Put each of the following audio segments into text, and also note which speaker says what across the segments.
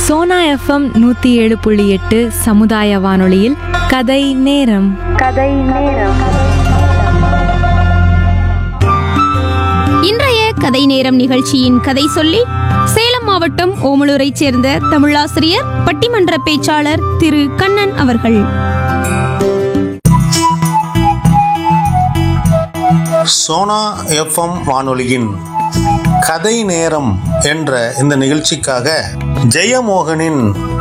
Speaker 1: Sona FM நூற்றி ஏழு புள்ளி எட்டு சமுதாய வானொலியில் கதை நேரம்
Speaker 2: இன்றைய கதை நேரம் நிகழ்ச்சியின் கதை சொல்லி சேலம் மாவட்டம் ஓமலூரைச் சேர்ந்த தமிழாசிரியர் பட்டிமன்ற பேச்சாளர் திரு கண்ணன் அவர்கள்
Speaker 3: சோனா எஃப்எம் வானொலியின் கதை நேரம் என்ற இந்த நிகழ்ச்சிக்காக ஜெயமோகனின்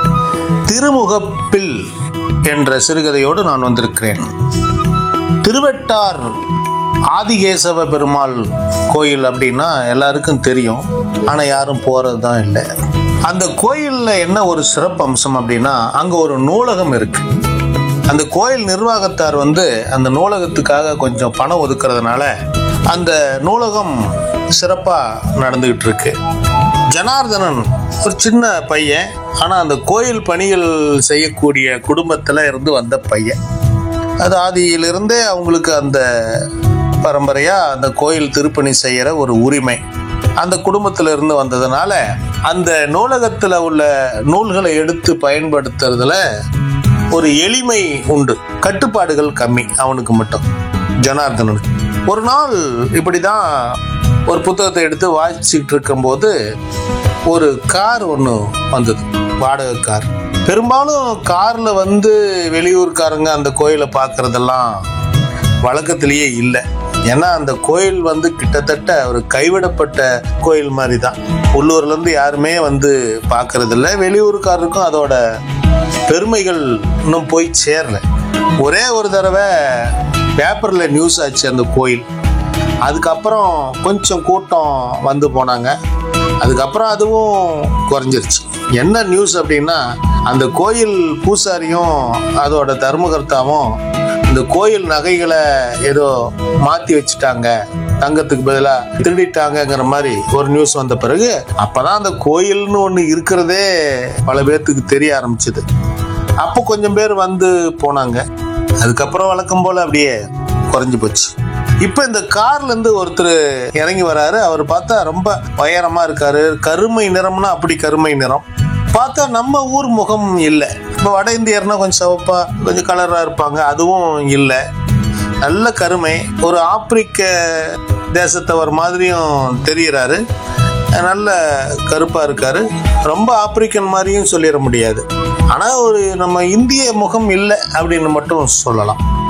Speaker 3: திருமுகப்பில் என்ற சிறுகதையோடு நான் வந்திருக்கிறேன் திருவெட்டார் ஆதிகேசவ பெருமாள் கோயில் அப்படின்னா எல்லாருக்கும் தெரியும் ஆனால் யாரும் போகிறது தான் இல்லை அந்த கோயிலில் என்ன ஒரு சிறப்பு அம்சம் அப்படின்னா அங்கே ஒரு நூலகம் இருக்குது அந்த கோயில் நிர்வாகத்தார் வந்து அந்த நூலகத்துக்காக கொஞ்சம் பணம் ஒதுக்குறதுனால அந்த நூலகம் சிறப்பாக நடந்துகிட்டு இருக்கு ஜனார்தனன் ஒரு சின்ன பையன் ஆனால் அந்த கோயில் பணிகள் செய்யக்கூடிய குடும்பத்தில் இருந்து வந்த பையன் அது ஆதியிலிருந்தே அவங்களுக்கு அந்த பரம்பரையாக அந்த கோயில் திருப்பணி செய்கிற ஒரு உரிமை அந்த குடும்பத்தில் இருந்து வந்ததுனால அந்த நூலகத்தில் உள்ள நூல்களை எடுத்து பயன்படுத்துறதுல ஒரு எளிமை உண்டு கட்டுப்பாடுகள் கம்மி அவனுக்கு மட்டும் ஜனார்தனனுக்கு ஒரு நாள் இப்படி தான் ஒரு புத்தகத்தை எடுத்து வாசிச்சுட்டு இருக்கும்போது ஒரு கார் ஒன்று வந்தது வாடகை கார் பெரும்பாலும் காரில் வந்து வெளியூர்காரங்க அந்த கோயிலை பார்க்குறதெல்லாம் வழக்கத்திலேயே இல்லை ஏன்னா அந்த கோயில் வந்து கிட்டத்தட்ட ஒரு கைவிடப்பட்ட கோயில் மாதிரி தான் உள்ளூர்லேருந்து யாருமே வந்து பார்க்கறதில்ல வெளியூர்காரருக்கும் அதோட பெருமைகள் இன்னும் போய் சேரல ஒரே ஒரு தடவை பேப்பரில் நியூஸ் ஆச்சு அந்த கோயில் அதுக்கப்புறம் கொஞ்சம் கூட்டம் வந்து போனாங்க அதுக்கப்புறம் அதுவும் குறைஞ்சிருச்சு என்ன நியூஸ் அப்படின்னா அந்த கோயில் பூசாரியும் அதோட தர்மகர்த்தாவும் இந்த கோயில் நகைகளை ஏதோ மாற்றி வச்சுட்டாங்க தங்கத்துக்கு பதிலாக திருடிட்டாங்கங்கிற மாதிரி ஒரு நியூஸ் வந்த பிறகு அப்பதான் அந்த கோயில்னு ஒன்று இருக்கிறதே பல பேர்த்துக்கு தெரிய ஆரம்பிச்சது அப்போ கொஞ்சம் பேர் வந்து போனாங்க அதுக்கப்புறம் வழக்கம் போல அப்படியே குறைஞ்சு போச்சு இப்போ இந்த கார்ல இருந்து ஒருத்தர் இறங்கி வராரு அவர் பார்த்தா ரொம்ப உயரமா இருக்காரு கருமை நிறம்னா அப்படி கருமை நிறம் பார்த்தா நம்ம ஊர் முகம் இல்லை இப்போ வட இந்தியர்னா கொஞ்சம் சிவப்பா கொஞ்சம் கலராக இருப்பாங்க அதுவும் இல்லை நல்ல கருமை ஒரு ஆப்பிரிக்க தேசத்தவர் மாதிரியும் தெரிகிறாரு நல்ல கருப்பாக இருக்காரு ரொம்ப ஆப்பிரிக்கன் மாதிரியும் சொல்லிட முடியாது ஆனால் ஒரு நம்ம இந்திய முகம் இல்லை அப்படின்னு மட்டும் சொல்லலாம்